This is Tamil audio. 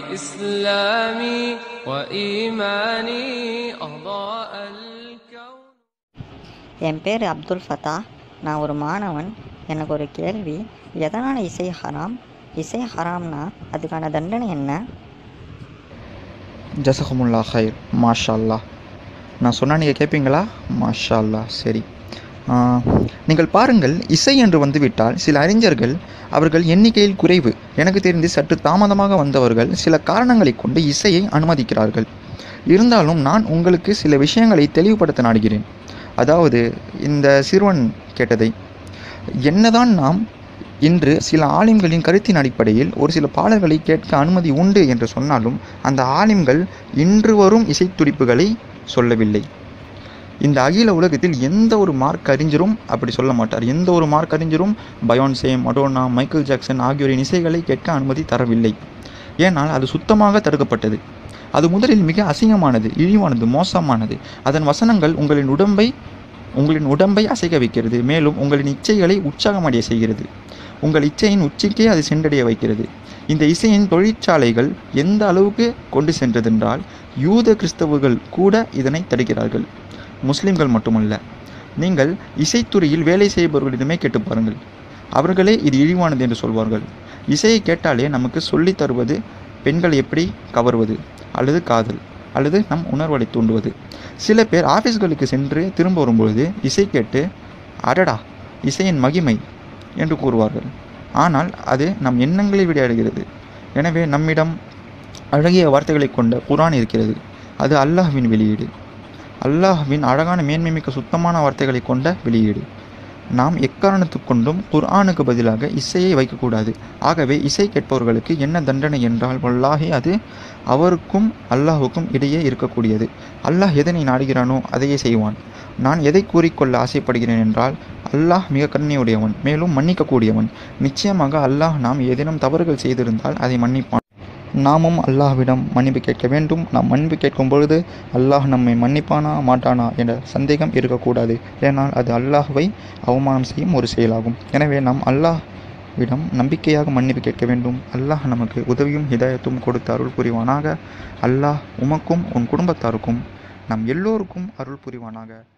إسلامي وإيماني أضاء الكون என் பேர் அப்துல் ஃபத்தா நான் ஒரு மாணவன் எனக்கு ஒரு கேள்வி எதனால் இசை ஹராம் இசை ஹராம்னா அதுக்கான தண்டனை என்ன ஜசகமுல்லா ஹைர் மாஷா அல்லாஹ் நான் சொன்னால் நீங்கள் கேட்பீங்களா மாஷா அல்லாஹ் சரி ஆ, நீங்கள் பாருங்கள் இசை என்று வந்துவிட்டால் சில அறிஞர்கள் அவர்கள் எண்ணிக்கையில் குறைவு எனக்கு தெரிந்து சற்று தாமதமாக வந்தவர்கள் சில காரணங்களை கொண்டு இசையை அனுமதிக்கிறார்கள் இருந்தாலும் நான் உங்களுக்கு சில விஷயங்களை தெளிவுபடுத்த நாடுகிறேன் அதாவது இந்த சிறுவன் கேட்டதை என்னதான் நாம் இன்று சில ஆலிம்களின் கருத்தின் அடிப்படையில் ஒரு சில பாடல்களை கேட்க அனுமதி உண்டு என்று சொன்னாலும் அந்த ஆலிம்கள் இன்று வரும் இசைத்துடிப்புகளை சொல்லவில்லை இந்த அகில உலகத்தில் எந்த ஒரு மார்க் அறிஞரும் அப்படி சொல்ல மாட்டார் எந்த ஒரு மார்க் அறிஞரும் பயோன்சே மடோனா மைக்கேல் ஜாக்சன் ஆகியோரின் இசைகளை கேட்க அனுமதி தரவில்லை ஏனால் அது சுத்தமாக தடுக்கப்பட்டது அது முதலில் மிக அசிங்கமானது இழிவானது மோசமானது அதன் வசனங்கள் உங்களின் உடம்பை உங்களின் உடம்பை அசைக்க வைக்கிறது மேலும் உங்களின் இச்சைகளை உற்சாகமடைய செய்கிறது உங்கள் இச்சையின் உச்சிக்கே அது சென்றடைய வைக்கிறது இந்த இசையின் தொழிற்சாலைகள் எந்த அளவுக்கு கொண்டு சென்றதென்றால் யூத கிறிஸ்தவர்கள் கூட இதனை தடுக்கிறார்கள் முஸ்லிம்கள் மட்டுமல்ல நீங்கள் இசைத்துறையில் வேலை செய்பவர்களிடமே கேட்டு பாருங்கள் அவர்களே இது இழிவானது என்று சொல்வார்கள் இசையை கேட்டாலே நமக்கு சொல்லித் தருவது பெண்களை எப்படி கவர்வது அல்லது காதல் அல்லது நம் உணர்வலை தூண்டுவது சில பேர் ஆஃபீஸ்களுக்கு சென்று திரும்ப வரும்பொழுது இசை கேட்டு அடடா இசையின் மகிமை என்று கூறுவார்கள் ஆனால் அது நம் எண்ணங்களை விடையாடுகிறது எனவே நம்மிடம் அழகிய வார்த்தைகளை கொண்ட குரான் இருக்கிறது அது அல்லாஹ்வின் வெளியீடு அல்லாஹ்வின் அழகான மேன்மைமிக்க சுத்தமான வார்த்தைகளை கொண்ட வெளியீடு நாம் எக்காரணத்துக் கொண்டும் குர்ஆனுக்கு பதிலாக இசையை வைக்கக்கூடாது ஆகவே இசை கேட்பவர்களுக்கு என்ன தண்டனை என்றால் வல்லாஹி அது அவருக்கும் அல்லாஹுக்கும் இடையே இருக்கக்கூடியது அல்லாஹ் எதனை நாடுகிறானோ அதையே செய்வான் நான் எதை கூறிக்கொள்ள ஆசைப்படுகிறேன் என்றால் அல்லாஹ் மிக கருணையுடையவன் மேலும் மன்னிக்கக்கூடியவன் நிச்சயமாக அல்லாஹ் நாம் ஏதேனும் தவறுகள் செய்திருந்தால் அதை மன்னிப்பான் நாமும் அல்லாஹ்விடம் மன்னிப்பு கேட்க வேண்டும் நாம் மன்னிப்பு கேட்கும் பொழுது அல்லாஹ் நம்மை மன்னிப்பானா மாட்டானா என்ற சந்தேகம் இருக்கக்கூடாது ஏனால் அது அல்லாஹ்வை அவமானம் செய்யும் ஒரு செயலாகும் எனவே நாம் அல்லாஹ்விடம் நம்பிக்கையாக மன்னிப்பு கேட்க வேண்டும் அல்லாஹ் நமக்கு உதவியும் ஹிதாயத்தும் கொடுத்து அருள் புரிவானாக அல்லாஹ் உமக்கும் உன் குடும்பத்தாருக்கும் நம் எல்லோருக்கும் அருள் புரிவானாக